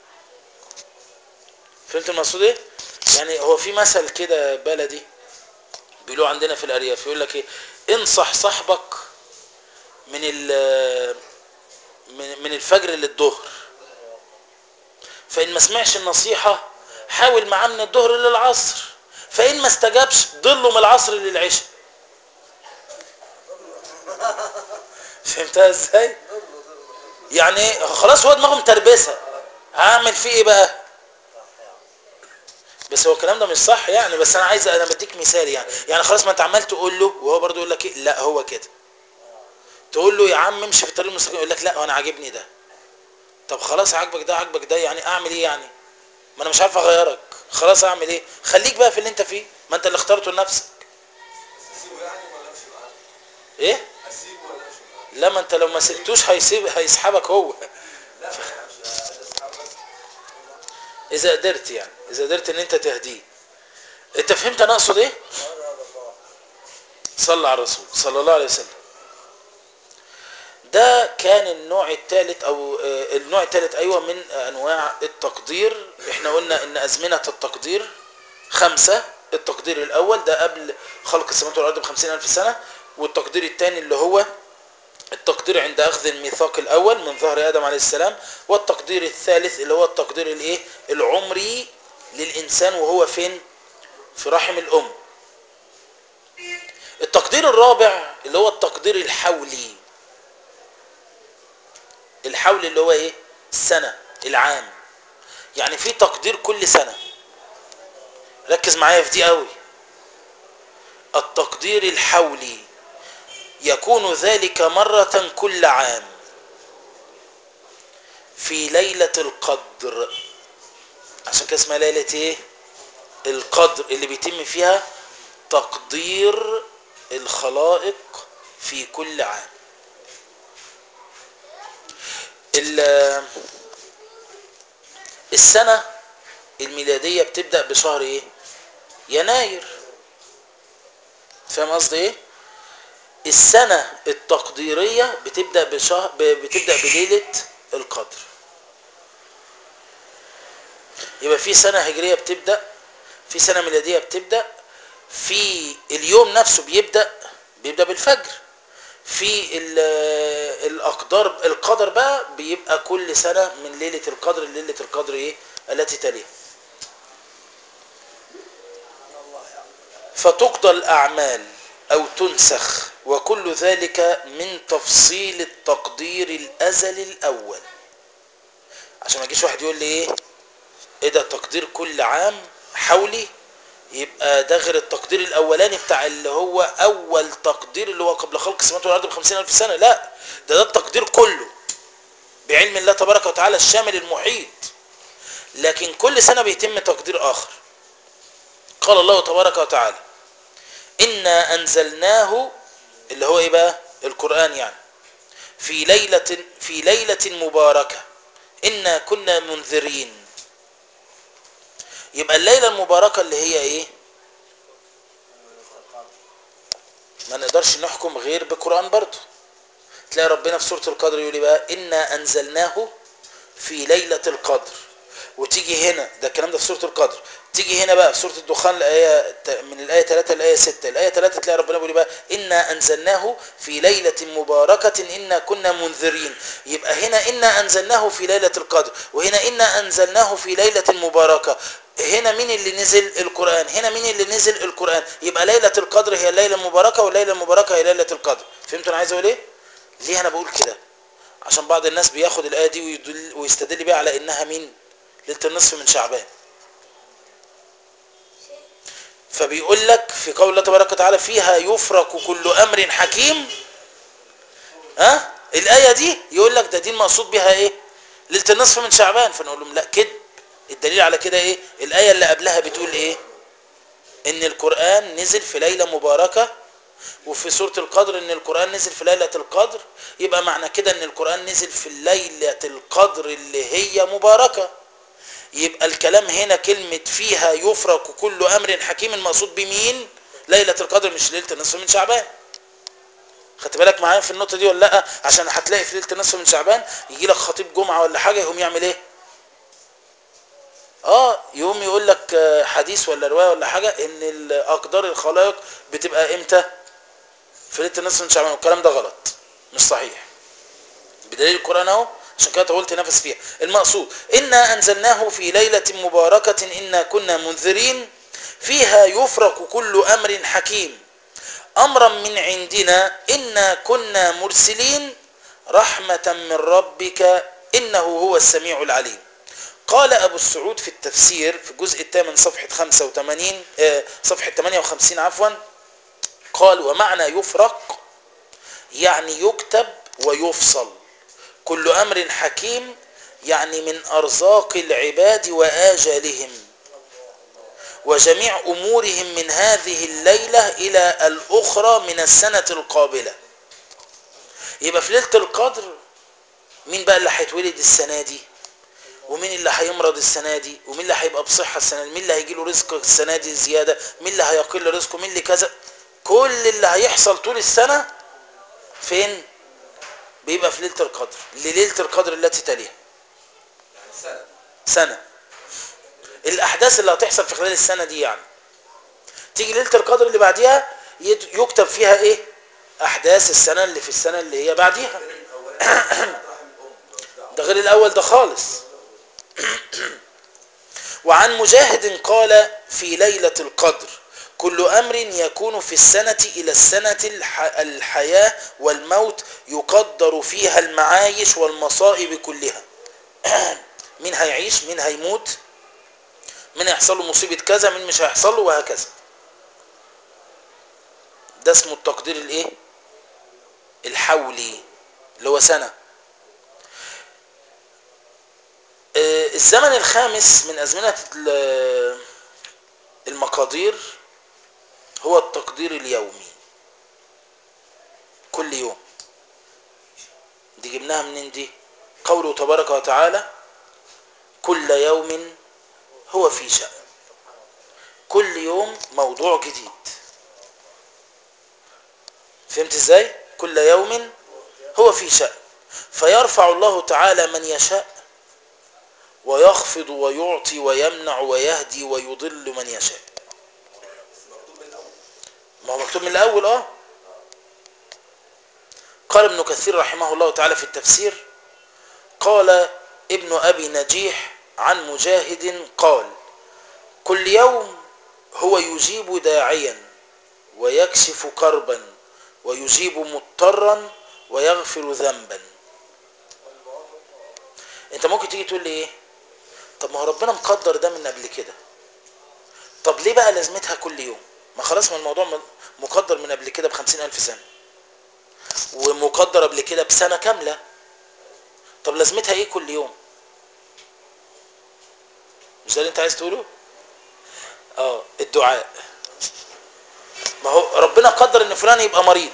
فهمت المقصود ايه يعني هو في مثل كده بلدي بيقولوا عندنا في الارياف يقول لك ايه انصح صاحبك من ال من من الفجر للظهر فان ما سمعش النصيحه حاول معاه من الظهر للعصر فان ما استجابش ضله من العصر للعشاء فهمتها ازاي يعني خلاص هو دماغه متربسه هعمل فيه ايه بقى بس هو الكلام ده مش صح يعني بس انا عايز انا بديك مثال يعني يعني خلاص ما انت عمال تقول له وهو برضه يقول لك إيه؟ لا هو كده تقول له يا عم امشي في الطريق المستقيم يقول لك لا انا عاجبني ده طب خلاص عاجبك ده عاجبك ده يعني اعمل ايه يعني ما انا مش عارف اغيرك خلاص اعمل ايه خليك بقى في اللي انت فيه ما انت اللي اخترته لنفسك اسيبه يعني ولا امشي معاه؟ ايه اسيبه ولا امشي معاه؟ لا ما انت لو ما سبتوش هيسيب هيسحبك هو لا ما يعملش عايز اسحبه اذا قدرت يعني اذا قدرت ان انت تهديه انت فهمت انا اقصد ايه صلى على الرسول صلى الله عليه وسلم ده كان النوع الثالث او آه، النوع الثالث ايوه من انواع التقدير احنا قلنا ان ازمنه التقدير خمسه التقدير الاول ده قبل خلق السماوات والارض بخمسين الف سنه والتقدير الثاني اللي هو التقدير عند اخذ الميثاق الاول من ظهر ادم عليه السلام والتقدير الثالث اللي هو التقدير الايه العمري للانسان وهو فين في رحم الام التقدير الرابع اللي هو التقدير الحولي الحول اللي هو ايه السنة العام يعني في تقدير كل سنة ركز معايا في دي قوي التقدير الحولي يكون ذلك مرة كل عام في ليلة القدر عشان كده اسمها ليلة ايه القدر اللي بيتم فيها تقدير الخلائق في كل عام ال- السنة الميلادية بتبدأ بشهر ايه يناير فاهم قصدي ايه السنة التقديرية بتبدأ بشهر ب- بتبدأ بليلة القدر يبقى في سنة هجرية بتبدأ في سنة ميلادية بتبدأ في اليوم نفسه بيبدأ بيبدأ بالفجر في ال- الأقدار القدر بقى بيبقى كل سنة من ليلة القدر ليلة القدر ايه التي تليها فتقضى الأعمال أو تنسخ وكل ذلك من تفصيل التقدير الأزلي الأول عشان ما يجيش واحد يقول لي ايه ايه ده تقدير كل عام حولي يبقى ده غير التقدير الاولاني بتاع اللي هو اول تقدير اللي هو قبل خلق السماوات والارض بخمسين الف سنة لا ده ده التقدير كله بعلم الله تبارك وتعالى الشامل المحيط لكن كل سنة بيتم تقدير اخر قال الله تبارك وتعالى إنا أنزلناه اللي هو إيه بقى القرآن يعني في ليلة في ليلة مباركة إنا كنا منذرين يبقى الليلة المباركة اللي هي إيه ما نقدرش نحكم غير بالقرآن برضو تلاقي ربنا في سورة القدر يقول إيه بقى إنا أنزلناه في ليلة القدر وتيجي هنا ده الكلام ده في سورة القدر تيجي هنا بقى في سورة الدخان الآية من الآية 3 للآية 6 الآية 3 تلاقي ربنا بيقول بقى إنا أنزلناه في ليلة مباركة إنا كنا منذرين يبقى هنا إنا أنزلناه في ليلة القدر وهنا إنا أنزلناه في ليلة مباركة هنا مين اللي نزل القرآن هنا مين اللي نزل القرآن يبقى ليلة القدر هي الليلة المباركة والليلة المباركة هي ليلة القدر فهمتوا أنا عايز أقول إيه ليه أنا بقول كده عشان بعض الناس بياخد الآية دي ويدل ويستدل بيها على إنها مين ليلة النصف من شعبان فبيقول لك في قول الله تبارك وتعالى فيها يفرق كل امر حكيم ها الايه دي يقول لك ده دي المقصود بها ايه ليله النصف من شعبان فنقول لهم لا كذب الدليل على كده ايه الايه اللي قبلها بتقول ايه ان القرآن نزل في ليلة مباركة وفي سورة القدر ان القرآن نزل في ليلة القدر يبقى معنى كده ان القرآن نزل في ليلة القدر اللي هي مباركة يبقى الكلام هنا كلمة فيها يفرق كل امر حكيم المقصود بمين ليلة القدر مش ليلة النصف من شعبان خدت بالك معايا في النقطة دي ولا لا عشان هتلاقي في ليلة النصف من شعبان يجي لك خطيب جمعة ولا حاجة يقوم يعمل ايه اه يقوم يقول لك آه، حديث ولا رواية ولا حاجة ان الاقدار الخلائق بتبقى امتى في ليله النصف من شعبان والكلام ده غلط مش صحيح بدليل القران اهو عشان كده طولت نفس فيها المقصود انا انزلناه في ليله مباركه انا كنا منذرين فيها يفرق كل امر حكيم امرا من عندنا انا كنا مرسلين رحمه من ربك انه هو السميع العليم قال ابو السعود في التفسير في الجزء الثامن صفحه 85 آه، صفحه 58 عفوا قال ومعنى يفرق يعني يكتب ويفصل كل امر حكيم يعني من ارزاق العباد واجالهم وجميع امورهم من هذه الليله الى الاخرى من السنه القابله يبقى في ليله القدر مين بقى اللي هيتولد السنه دي ومين اللي هيمرض السنه دي ومين اللي هيبقى بصحه السنه دي مين اللي هيجي له رزق السنه دي زياده مين اللي هيقل رزقه مين اللي كذا كل اللي هيحصل طول السنه فين بيبقى في ليله القدر لليله القدر التي تليها يعني سنة سنه الاحداث اللي هتحصل في خلال السنه دي يعني تيجي ليله القدر اللي بعديها يت- يكتب فيها ايه احداث السنه اللي في السنه اللي هي بعديها غير الأولاني بتاعت رحم الأم ملوش دعوة. ده غير الاول ده خالص وعن مجاهد قال في ليلة القدر كل أمر يكون في السنة إلى السنة الح... الحياة والموت يقدر فيها المعايش والمصائب كلها مين هيعيش مين هيموت مين هيحصل له مصيبة كذا مين مش هيحصل له وهكذا ده اسمه التقدير الايه الحولي اللي هو سنه آه، الزمن الخامس من أزمنة ال- المقادير هو التقدير اليومي كل يوم دي جبناها منين دي قوله تبارك وتعالى كل يوم هو في شأن كل يوم موضوع جديد فهمت ازاي كل يوم هو في شأن فيرفع الله تعالى من يشاء ويخفض ويعطي ويمنع ويهدي ويضل من يشاء بس مكتوب من الأول ما هو مكتوب من الاول اه قال ابن كثير رحمه الله تعالى في التفسير قال ابن ابي نجيح عن مجاهد قال كل يوم هو يجيب داعيا ويكشف كربا ويجيب مضطرا ويغفر ذنبا انت ممكن تيجي تقول لي ايه طب ما هو ربنا مقدر ده من قبل كده طب ليه بقى لازمتها كل يوم ما خلاص ما الموضوع م- مقدر من قبل كده بخمسين ألف سنة ومقدر قبل كده بسنة كاملة طب لازمتها ايه كل يوم مش ده اللي انت عايز تقوله اه الدعاء ما هو ربنا قدر ان فلان يبقى مريض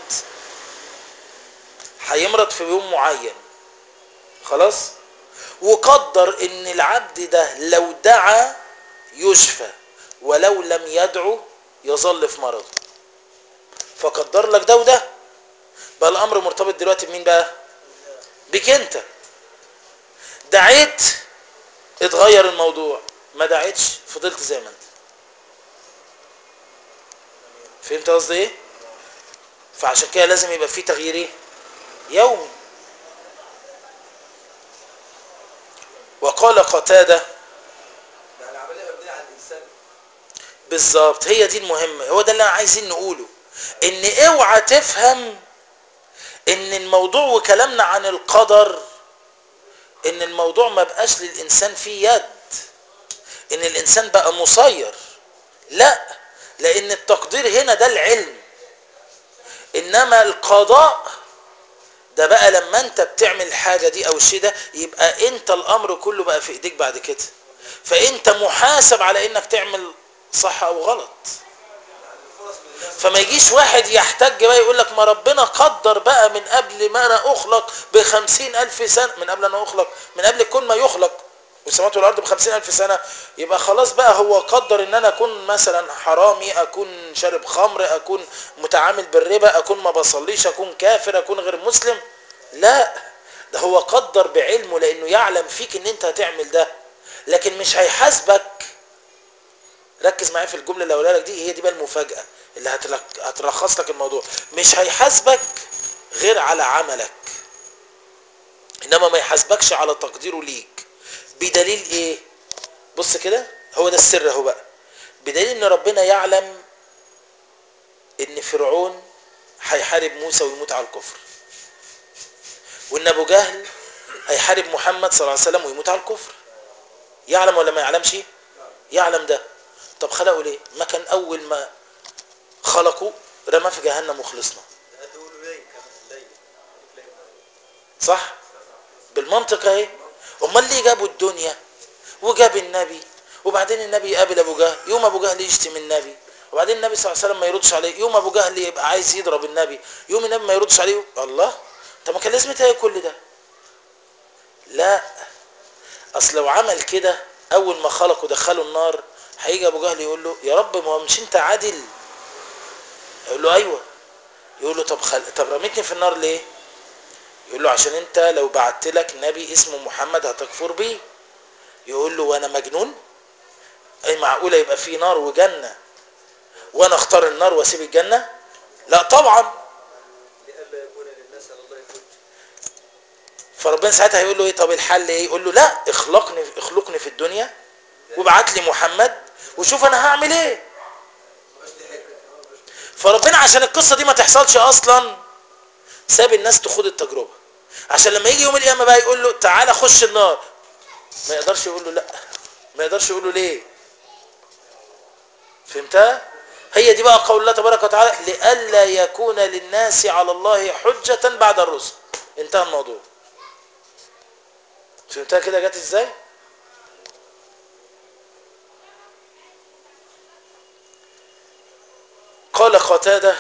هيمرض في يوم معين خلاص وقدر ان العبد ده لو دعا يشفى ولو لم يدعو يظل في مرض فقدر لك ده وده بقى الامر مرتبط دلوقتي بمين بقى بك انت دعيت اتغير الموضوع ما دعيتش فضلت زي ما انت فهمت قصدي ايه فعشان كده لازم يبقى في تغيير ايه يومي وقال قتاده يعني العملية مبنية على الإنسان بالظبط هي دي المهمة هو ده اللي عايزين نقوله ان اوعى تفهم ان الموضوع وكلامنا عن القدر ان الموضوع ما بقاش للانسان فيه يد ان الانسان بقى مسير لا لان التقدير هنا ده العلم انما القضاء ده بقى لما انت بتعمل الحاجة دي او الشيء ده يبقى انت الامر كله بقى في ايديك بعد كده فانت محاسب على انك تعمل صح او غلط فما يجيش واحد يحتج بقى يقول لك ما ربنا قدر بقى من قبل ما انا اخلق بخمسين الف سنة من قبل انا اخلق من قبل كل ما يخلق والسماوات والارض بخمسين الف سنة يبقى خلاص بقى هو قدر ان انا اكون مثلا حرامي اكون شارب خمر اكون متعامل بالربا اكون ما بصليش اكون كافر اكون غير مسلم لا ده هو قدر بعلمه لانه يعلم فيك ان انت هتعمل ده لكن مش هيحاسبك ركز معايا في الجمله اللي هقولها لك دي هي دي بقى المفاجاه اللي هتلك- هتلخص لك الموضوع مش هيحاسبك غير على عملك انما ما يحاسبكش على تقديره ليك بدليل ايه بص كده هو ده السر اهو بقى بدليل ان ربنا يعلم ان فرعون هيحارب موسى ويموت على الكفر وان ابو جهل هيحارب محمد صلى الله عليه وسلم ويموت على الكفر يعلم ولا ما يعلمش يعلم ده طب خلقه ليه ما كان اول ما خلقه رماه في جهنم وخلصنا ده تقولوا لين كمان لين لين صح بالمنطق اهي امال ليه جابوا الدنيا وجاب النبي وبعدين النبي يقابل ابو جهل يوم ابو جهل يشتم النبي وبعدين النبي صلى الله عليه وسلم ما يردش عليه يوم ابو جهل يبقى عايز يضرب النبي يوم النبي ما يردش عليه الله طب ما كان لازمتها ايه كل ده لا اصل لو عمل كده اول ما خلق ودخله النار هيجي ابو جهل يقول له يا رب ما هو مش انت عادل يقول له ايوه يقول له طب خل... طب رميتني في النار ليه يقول له عشان انت لو بعت لك نبي اسمه محمد هتكفر بيه يقول له وانا مجنون اي معقوله يبقى في نار وجنه وانا اختار النار واسيب الجنه لا طبعا لئلا يكون للناس على الله حجه فربنا ساعتها هيقول له ايه طب الحل ايه يقول له لا اخلقني اخلقني في الدنيا وابعت لي محمد وشوف انا هعمل ايه فربنا عشان القصه دي ما تحصلش اصلا ساب الناس تخوض التجربه عشان لما يجي يوم القيامه بقى يقول له تعالى خش النار ما يقدرش يقول له لا ما يقدرش يقول له ليه فهمتها هي دي بقى قول الله تبارك وتعالى لئلا يكون للناس على الله حجة بعد الرسل انتهى الموضوع فهمتها كده جت ازاي قال قتادة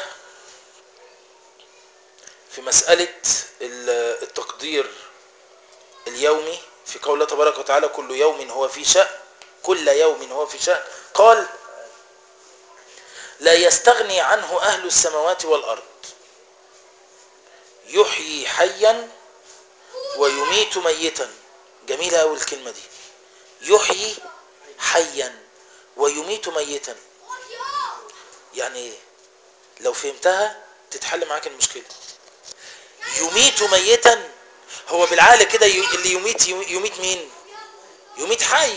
في مسألة ال- التقدير اليومي في قول الله تبارك وتعالى كل يوم هو في شأن كل يوم هو في شأن قال لا يستغني عنه أهل السماوات والأرض يحيي حيا ويميت ميتا جميلة أوي الكلمة دي يحيي حيا ويميت ميتا يعني إيه؟ لو فهمتها تتحل معاك المشكلة يميت ميتا هو بالعقل كده ي- اللي يميت يميت مين يميت حي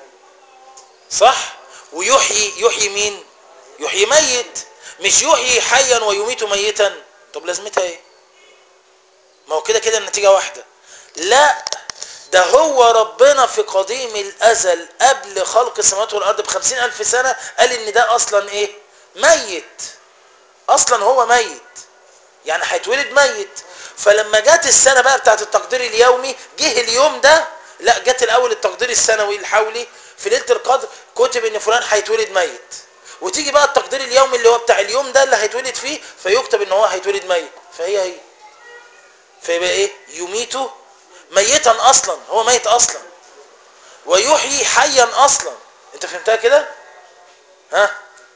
صح ويحيي يحيي مين يحيي ميت مش يحيي حيا ويميت ميتا طب لازمتها ايه ما هو كده كده النتيجة واحدة لا ده هو ربنا في قديم الأزل قبل خلق السماوات والأرض بخمسين ألف سنة قال إن ده أصلا إيه ميت أصلا هو ميت يعني هيتولد ميت فلما جت السنة بقى بتاعت التقدير اليومي جه اليوم ده لا جت الأول التقدير السنوي الحولي في ليلة القدر كتب إن فلان هيتولد ميت وتيجي بقى التقدير اليومي اللي هو بتاع اليوم ده اللي هيتولد فيه فيكتب إن هو هيتولد ميت فهي هي فيبقى ايه يميته ميتا اصلا هو ميت اصلا ويحيي حيا اصلا انت فهمتها كده ها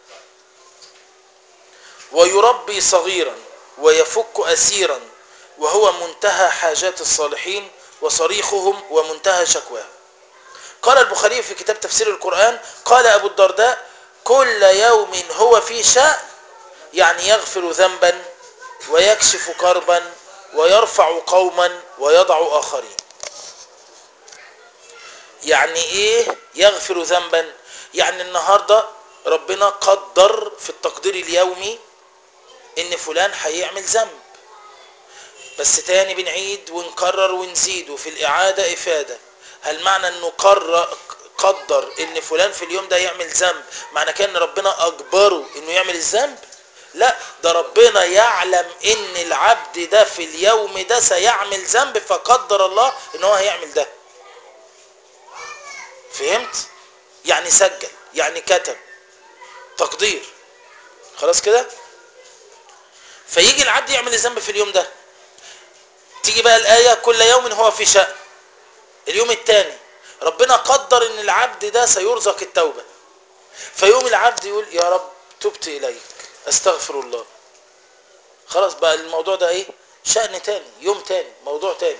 ويربي صغيرا ويفك اسيرا وهو منتهى حاجات الصالحين وصريخهم ومنتهى شكواهم قال البخاري في كتاب تفسير القرآن قال أبو الدرداء كل يوم هو في شأن يعني يغفر ذنبا ويكشف كربا ويرفع قوما ويضع آخرين يعني ايه يغفر ذنبا يعني النهاردة ربنا قدر في التقدير اليومي ان فلان هيعمل ذنب بس تاني بنعيد ونكرر ونزيد وفي الإعادة إفادة هل معنى انه قرر قدر ان فلان في اليوم ده يعمل ذنب معنى كان ربنا اجبره انه يعمل الذنب لا ده ربنا يعلم ان العبد ده في اليوم ده سيعمل ذنب فقدر الله ان هو هيعمل ده فهمت يعني سجل يعني كتب تقدير خلاص كده فيجي العبد يعمل الذنب في اليوم ده تيجي بقى الآية كل يوم هو في شأن اليوم الثاني ربنا قدر ان العبد ده سيرزق التوبة فيوم العبد يقول يا رب تبت إليك استغفر الله خلاص بقى الموضوع ده ايه شأن تاني يوم تاني موضوع تاني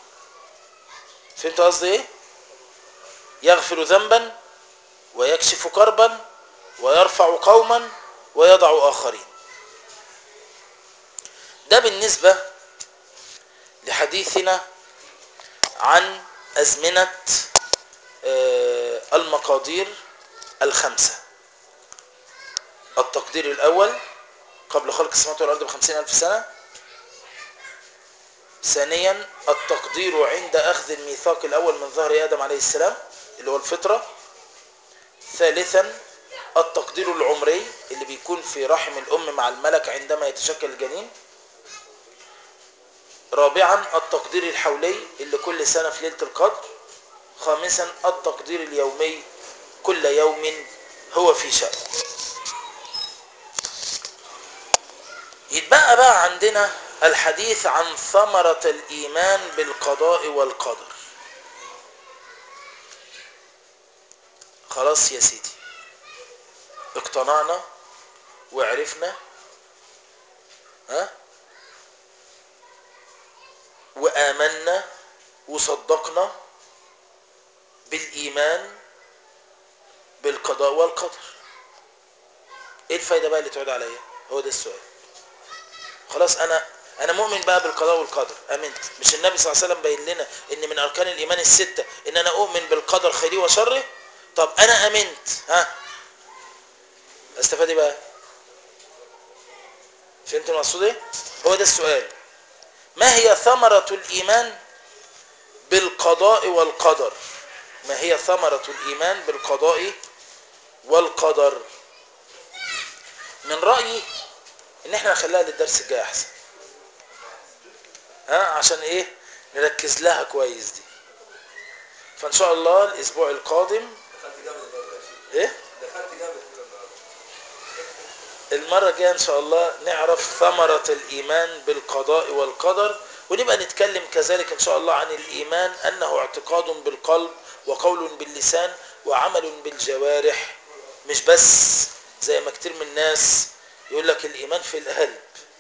فهمت قصدي ايه يغفر ذنبا ويكشف كربا ويرفع قوما ويضع آخرين ده بالنسبة لحديثنا عن أزمنة آه، المقادير الخمسة التقدير الأول قبل خلق السماوات والأرض بخمسين ألف سنة ثانيا التقدير عند أخذ الميثاق الأول من ظهر آدم عليه السلام اللي هو الفطرة ثالثا التقدير العمري اللي بيكون في رحم الأم مع الملك عندما يتشكل الجنين رابعا التقدير الحولي اللي كل سنة في ليلة القدر خامسا التقدير اليومي كل يوم هو في شأن يتبقى بقى عندنا الحديث عن ثمرة الإيمان بالقضاء والقدر خلاص يا سيدي اقتنعنا وعرفنا ها وآمنا وصدقنا بالإيمان بالقضاء والقدر ايه الفايدة بقى اللي تعود عليا هو ده السؤال خلاص انا انا مؤمن بقى بالقضاء والقدر امنت مش النبي صلى الله عليه وسلم بين لنا ان من اركان الايمان الستة ان انا اؤمن بالقدر خيره وشره طب انا امنت ها استفاد ايه بقى فهمت المقصود ايه هو ده السؤال ما هي ثمرة الايمان بالقضاء والقدر ما هي ثمرة الايمان بالقضاء والقدر من رأيي ان احنا نخليها للدرس الجاي احسن ها عشان ايه نركز لها كويس دي فان شاء الله الاسبوع القادم دخلت جامد النهارده يا شيخ ايه دخلت جامد كده النهارده المرة الجاية ان شاء الله نعرف ثمرة الايمان بالقضاء والقدر ونبقى نتكلم كذلك ان شاء الله عن الايمان انه اعتقاد بالقلب وقول باللسان وعمل بالجوارح مش بس زي ما كتير من الناس يقول لك الايمان في القلب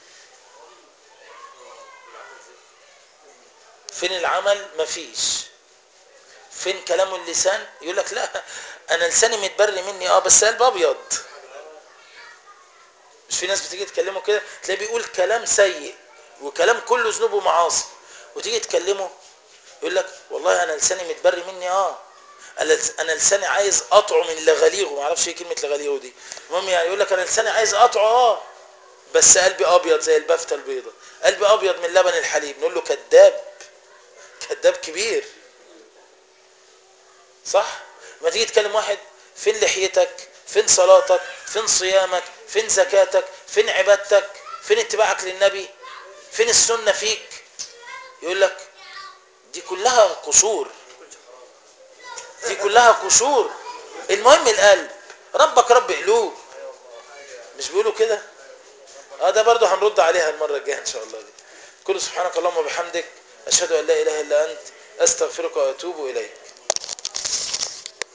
فين العمل مفيش فين كلام اللسان يقول لك لا انا لساني متبري مني اه بس قلب ابيض مش في ناس بتيجي تكلمه كده تلاقيه بيقول كلام سيء وكلام كله ذنوب ومعاصي وتيجي تكلمه يقول لك والله انا لساني متبري مني اه انا أنا لساني عايز اقطعه من لغليغه ما اعرفش ايه كلمه لغليغه دي المهم يعني يقول لك انا لساني عايز اقطعه اه بس قلبي ابيض زي البافته البيضه قلبي ابيض من لبن الحليب نقول له كذاب كذاب كبير صح ما تيجي تكلم واحد فين لحيتك فين صلاتك فين صيامك فين زكاتك فين عبادتك فين اتباعك للنبي فين السنة فيك يقول لك دي كلها قصور دي كلها قصور المهم القلب ربك رب قلوب مش بيقولوا كده اه ده برضه هنرد عليها المرة الجاية ان شاء الله دي كل سبحانك اللهم وبحمدك اشهد ان لا اله الا انت استغفرك واتوب اليك